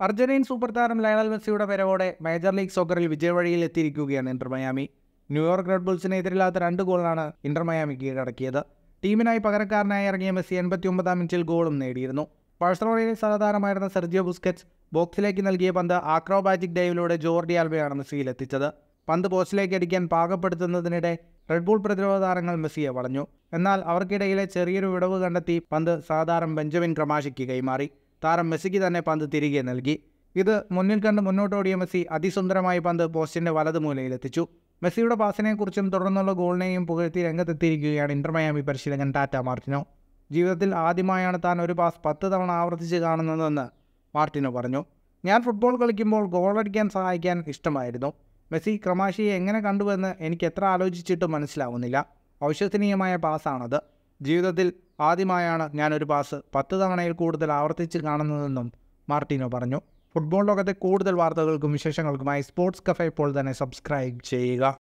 Argentine super താരം Lionel മെസ്സിയുടെ വരവോടെ മേജർ ലീഗ് സോക്കറിൽ വിജയവഴിയിൽ എത്തിയിരിക്കുകയാണ് ഇന്റർ മയാമി ന്യൂയോർക്ക് റെഡ് ബുൾസിന് എതിരില്ലാത്ത രണ്ട് ഗോളാണ് ഇന്റർ മയാമി കീഴടക്കിയത് ടീമിനായി പകരക്കാരനായി ഇറങ്ങിയ മെസ്സി എൺപത്തി ഒമ്പതാം മിനിറ്റിൽ ഗോളും നേടിയിരുന്നു ബാഴ്സലോണയിലെ സഹതാരമായിരുന്ന സെർജിയോ ബുസ്കറ്റ്സ് ബോക്സിലേക്ക് നൽകിയ പന്ത് ആക്രോബാറ്റിക് ഡൈവിലൂടെ ജോർഡി ആൽബയാണ് മെസ്സിയിൽ എത്തിച്ചത് പന്ത് പോസ്റ്റിലേക്ക് അടിക്കാൻ പാകപ്പെടുത്തുന്നതിനിടെ റെഡ് ബുൾ പ്രതിരോധ താരങ്ങൾ മെസ്സിയെ വളഞ്ഞു എന്നാൽ അവർക്കിടയിലെ ചെറിയൊരു വിടവ് കണ്ടെത്തി പന്ത് സഹതാരം ബെഞ്ചമിൻ ക്രമാഷിക്ക് കൈമാറി താരം മെസ്സിക്ക് തന്നെ പന്ത് തിരികെ നൽകി ഇത് മുന്നിൽ കണ്ട് മുന്നോട്ടോടിയ മെസ്സി അതിസുന്ദരമായി പന്ത് പോസ്റ്റിന്റെ വലത് മൂലയിലെത്തിച്ചു മെസ്സിയുടെ പാസിനെക്കുറിച്ചും തുടർന്നുള്ള ഗോളിനെയും പുകഴ്ത്തി രംഗത്തെത്തിയിരിക്കുകയാണ് ഇന്റർ മയാമി പരിശീലകൻ ടാറ്റ മാർട്ടിനോ ജീവിതത്തിൽ ആദ്യമായാണ് താൻ ഒരു പാസ് പത്ത് തവണ ആവർത്തിച്ച് കാണുന്നതെന്ന് മാർട്ടിനോ പറഞ്ഞു ഞാൻ ഫുട്ബോൾ കളിക്കുമ്പോൾ ഗോളടിക്കാൻ സഹായിക്കാൻ ഇഷ്ടമായിരുന്നു മെസ്സി ക്രമാശിയെ എങ്ങനെ കണ്ടുവെന്ന് എനിക്ക് എത്ര ആലോചിച്ചിട്ടും മനസ്സിലാവുന്നില്ല അവിശ്വസനീയമായ പാസ്സാണത് ജീവിതത്തിൽ ആദ്യമായാണ് ഞാനൊരു പാസ് പത്ത് തവണയിൽ കൂടുതൽ ആവർത്തിച്ച് കാണുന്നതെന്നും മാർട്ടിനോ പറഞ്ഞു ഫുട്ബോൾ ലോകത്തെ കൂടുതൽ വാർത്തകൾക്കും വിശേഷങ്ങൾക്കുമായി സ്പോർട്സ് കഫേ ഇപ്പോൾ തന്നെ സബ്സ്ക്രൈബ് ചെയ്യുക